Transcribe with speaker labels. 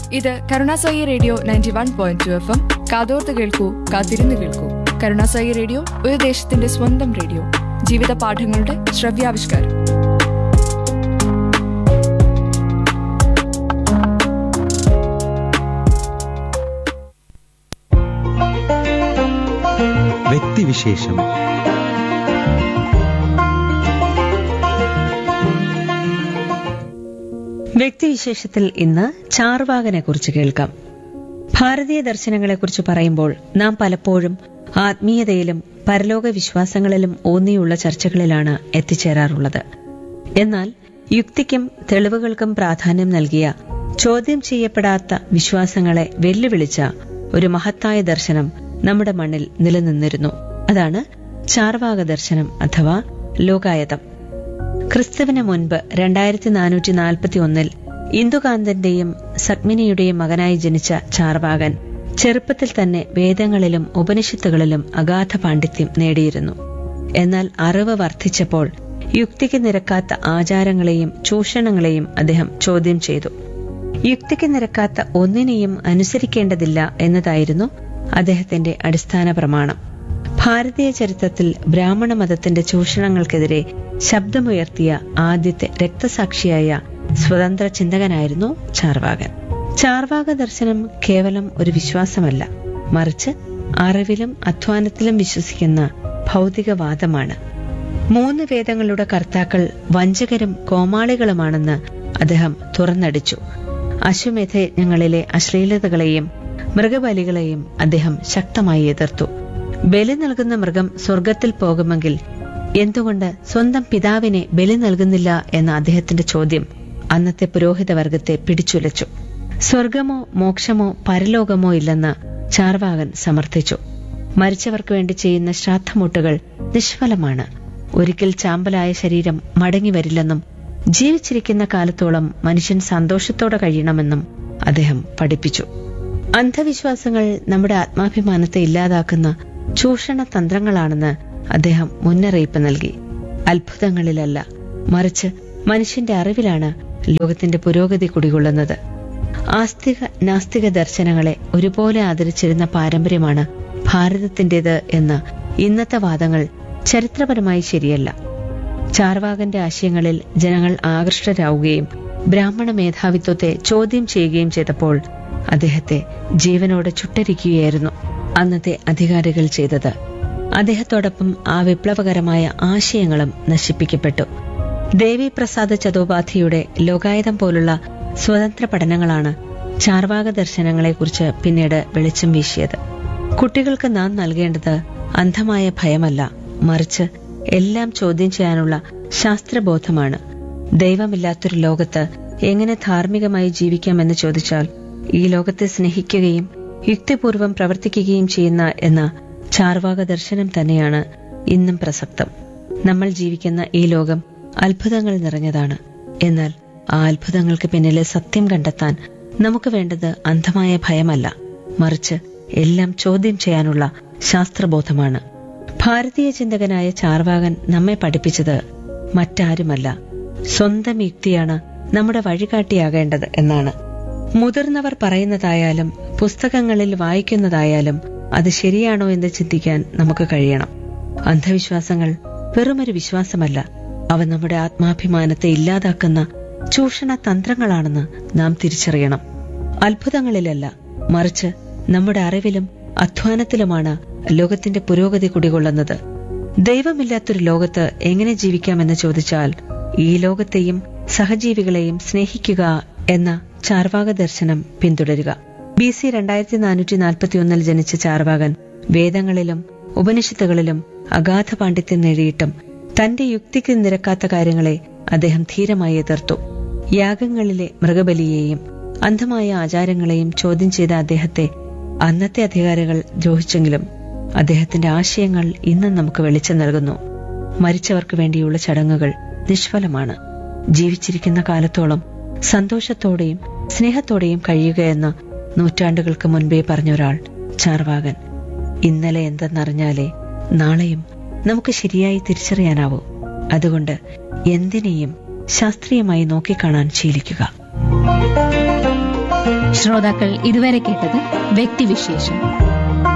Speaker 1: ഇത് കരുണാസായി radio ninety one point two F M കാതോർത്ത് കേൾക്കൂ കാത്തിരുന്ന് കേൾക്കൂ കരുണാസായി റേഡിയോ ഒരു ദേശത്തിന്റെ സ്വന്തം റേഡിയോ ജീവിത പാഠങ്ങളുടെ ശ്രവ്യാവിഷ്കാരം
Speaker 2: വ്യക്തിവിശേഷം
Speaker 3: വ്യക്തിവിശേഷത്തിൽ ഇന്ന് ചാർവാകനെ കുറിച്ച് കേൾക്കാം ഭാരതീയ ദർശനങ്ങളെക്കുറിച്ച് പറയുമ്പോൾ നാം പലപ്പോഴും ആത്മീയതയിലും പരലോക വിശ്വാസങ്ങളിലും ഊന്നിയുള്ള ചർച്ചകളിലാണ് എത്തിച്ചേരാറുള്ളത് എന്നാൽ യുക്തിക്കും തെളിവുകൾക്കും പ്രാധാന്യം നൽകിയ ചോദ്യം ചെയ്യപ്പെടാത്ത വിശ്വാസങ്ങളെ വെല്ലുവിളിച്ച ഒരു മഹത്തായ ദർശനം നമ്മുടെ മണ്ണിൽ നിലനിന്നിരുന്നു അതാണ് ചാർവാക ദർശനം അഥവാ ലോകായതം ക്രിസ്തുവിന് മുൻപ് രണ്ടായിരത്തി നാനൂറ്റി നാൽപ്പത്തി ഒന്നിൽ ഇന്ദുകാന്തന്റെയും സഗ്മിനിയുടെയും മകനായി ജനിച്ച ചാർവാകൻ ചെറുപ്പത്തിൽ തന്നെ വേദങ്ങളിലും ഉപനിഷത്തുകളിലും അഗാധ പാണ്ഡിത്യം നേടിയിരുന്നു എന്നാൽ അറിവ് വർദ്ധിച്ചപ്പോൾ യുക്തിക്ക് നിരക്കാത്ത ആചാരങ്ങളെയും ചൂഷണങ്ങളെയും അദ്ദേഹം ചോദ്യം ചെയ്തു യുക്തിക്ക് നിരക്കാത്ത ഒന്നിനെയും അനുസരിക്കേണ്ടതില്ല എന്നതായിരുന്നു അദ്ദേഹത്തിന്റെ അടിസ്ഥാന പ്രമാണം ഭാരതീയ ചരിത്രത്തിൽ ബ്രാഹ്മണ മതത്തിന്റെ ചൂഷണങ്ങൾക്കെതിരെ ശബ്ദമുയർത്തിയ ആദ്യത്തെ രക്തസാക്ഷിയായ സ്വതന്ത്ര ചിന്തകനായിരുന്നു ചാർവാകൻ ചാർവാക ദർശനം കേവലം ഒരു വിശ്വാസമല്ല മറിച്ച് അറിവിലും അധ്വാനത്തിലും വിശ്വസിക്കുന്ന ഭൗതികവാദമാണ് മൂന്ന് വേദങ്ങളുടെ കർത്താക്കൾ വഞ്ചകരും കോമാളികളുമാണെന്ന് അദ്ദേഹം തുറന്നടിച്ചു അശ്വമേധയജ്ഞങ്ങളിലെ അശ്ലീലതകളെയും മൃഗബലികളെയും അദ്ദേഹം ശക്തമായി എതിർത്തു ബലി നൽകുന്ന മൃഗം സ്വർഗത്തിൽ പോകുമെങ്കിൽ എന്തുകൊണ്ട് സ്വന്തം പിതാവിനെ ബലി നൽകുന്നില്ല എന്ന അദ്ദേഹത്തിന്റെ ചോദ്യം അന്നത്തെ പുരോഹിത വർഗത്തെ പിടിച്ചുലച്ചു സ്വർഗമോ മോക്ഷമോ പരലോകമോ ഇല്ലെന്ന് ചാർവാകൻ സമർത്ഥിച്ചു മരിച്ചവർക്ക് വേണ്ടി ചെയ്യുന്ന ശ്രാദ്ധമുട്ടുകൾ നിഷ്ഫലമാണ് ഒരിക്കൽ ചാമ്പലായ ശരീരം മടങ്ങി വരില്ലെന്നും ജീവിച്ചിരിക്കുന്ന കാലത്തോളം മനുഷ്യൻ സന്തോഷത്തോടെ കഴിയണമെന്നും അദ്ദേഹം പഠിപ്പിച്ചു അന്ധവിശ്വാസങ്ങൾ നമ്മുടെ ആത്മാഭിമാനത്തെ ഇല്ലാതാക്കുന്ന ചൂഷണ തന്ത്രങ്ങളാണെന്ന് അദ്ദേഹം മുന്നറിയിപ്പ് നൽകി അത്ഭുതങ്ങളിലല്ല മറിച്ച് മനുഷ്യന്റെ അറിവിലാണ് ലോകത്തിന്റെ പുരോഗതി കുടികൊള്ളുന്നത് ആസ്തിക നാസ്തിക ദർശനങ്ങളെ ഒരുപോലെ ആദരിച്ചിരുന്ന പാരമ്പര്യമാണ് ഭാരതത്തിന്റേത് എന്ന ഇന്നത്തെ വാദങ്ങൾ ചരിത്രപരമായി ശരിയല്ല ചാർവാകന്റെ ആശയങ്ങളിൽ ജനങ്ങൾ ആകൃഷ്ടരാവുകയും ബ്രാഹ്മണ മേധാവിത്വത്തെ ചോദ്യം ചെയ്യുകയും ചെയ്തപ്പോൾ അദ്ദേഹത്തെ ജീവനോടെ ചുട്ടരിക്കുകയായിരുന്നു അന്നത്തെ അധികാരികൾ ചെയ്തത് അദ്ദേഹത്തോടൊപ്പം ആ വിപ്ലവകരമായ ആശയങ്ങളും നശിപ്പിക്കപ്പെട്ടു ദേവിപ്രസാദ് ചതോപാധിയുടെ ലോകായതം പോലുള്ള സ്വതന്ത്ര പഠനങ്ങളാണ് ചാർവാക ദർശനങ്ങളെക്കുറിച്ച് പിന്നീട് വെളിച്ചം വീശിയത് കുട്ടികൾക്ക് നാം നൽകേണ്ടത് അന്ധമായ ഭയമല്ല മറിച്ച് എല്ലാം ചോദ്യം ചെയ്യാനുള്ള ശാസ്ത്രബോധമാണ് ദൈവമില്ലാത്തൊരു ലോകത്ത് എങ്ങനെ ധാർമ്മികമായി ജീവിക്കാമെന്ന് ചോദിച്ചാൽ ഈ ലോകത്തെ സ്നേഹിക്കുകയും യുക്തിപൂർവം പ്രവർത്തിക്കുകയും ചെയ്യുന്ന എന്ന ചാർവാക ദർശനം തന്നെയാണ് ഇന്നും പ്രസക്തം നമ്മൾ ജീവിക്കുന്ന ഈ ലോകം അത്ഭുതങ്ങൾ നിറഞ്ഞതാണ് എന്നാൽ ആ അത്ഭുതങ്ങൾക്ക് പിന്നിലെ സത്യം കണ്ടെത്താൻ നമുക്ക് വേണ്ടത് അന്ധമായ ഭയമല്ല മറിച്ച് എല്ലാം ചോദ്യം ചെയ്യാനുള്ള ശാസ്ത്രബോധമാണ് ഭാരതീയ ചിന്തകനായ ചാർവാകൻ നമ്മെ പഠിപ്പിച്ചത് മറ്റാരുമല്ല സ്വന്തം യുക്തിയാണ് നമ്മുടെ വഴികാട്ടിയാകേണ്ടത് എന്നാണ് മുതിർന്നവർ പറയുന്നതായാലും പുസ്തകങ്ങളിൽ വായിക്കുന്നതായാലും അത് ശരിയാണോ എന്ന് ചിന്തിക്കാൻ നമുക്ക് കഴിയണം അന്ധവിശ്വാസങ്ങൾ വെറുമൊരു വിശ്വാസമല്ല അവ നമ്മുടെ ആത്മാഭിമാനത്തെ ഇല്ലാതാക്കുന്ന ചൂഷണ തന്ത്രങ്ങളാണെന്ന് നാം തിരിച്ചറിയണം അത്ഭുതങ്ങളിലല്ല മറിച്ച് നമ്മുടെ അറിവിലും അധ്വാനത്തിലുമാണ് ലോകത്തിന്റെ പുരോഗതി കുടികൊള്ളുന്നത് ദൈവമില്ലാത്തൊരു ലോകത്ത് എങ്ങനെ ജീവിക്കാമെന്ന് ചോദിച്ചാൽ ഈ ലോകത്തെയും സഹജീവികളെയും സ്നേഹിക്കുക എന്ന ചാർവാക ദർശനം പിന്തുടരുക ബി സി രണ്ടായിരത്തി നാനൂറ്റി നാൽപ്പത്തിയൊന്നിൽ ജനിച്ച ചാർവാകൻ വേദങ്ങളിലും ഉപനിഷത്തുകളിലും അഗാധ പാണ്ഡിത്യം നേടിയിട്ടും തന്റെ യുക്തിക്ക് നിരക്കാത്ത കാര്യങ്ങളെ അദ്ദേഹം ധീരമായി എതിർത്തു യാഗങ്ങളിലെ മൃഗബലിയെയും അന്ധമായ ആചാരങ്ങളെയും ചോദ്യം ചെയ്ത അദ്ദേഹത്തെ അന്നത്തെ അധികാരികൾ ദ്രോഹിച്ചെങ്കിലും അദ്ദേഹത്തിന്റെ ആശയങ്ങൾ ഇന്നും നമുക്ക് വെളിച്ചം നൽകുന്നു മരിച്ചവർക്ക് വേണ്ടിയുള്ള ചടങ്ങുകൾ നിഷ്ഫലമാണ് ജീവിച്ചിരിക്കുന്ന കാലത്തോളം സന്തോഷത്തോടെയും സ്നേഹത്തോടെയും കഴിയുകയെന്ന് നൂറ്റാണ്ടുകൾക്ക് മുൻപേ പറഞ്ഞ ഒരാൾ ചാർവാകൻ ഇന്നലെ എന്തെന്നറിഞ്ഞാലേ നാളെയും നമുക്ക് ശരിയായി തിരിച്ചറിയാനാവൂ അതുകൊണ്ട് എന്തിനേയും ശാസ്ത്രീയമായി നോക്കിക്കാണാൻ ശീലിക്കുക
Speaker 2: ശ്രോതാക്കൾ ഇതുവരെ കേട്ടത് വ്യക്തിവിശേഷം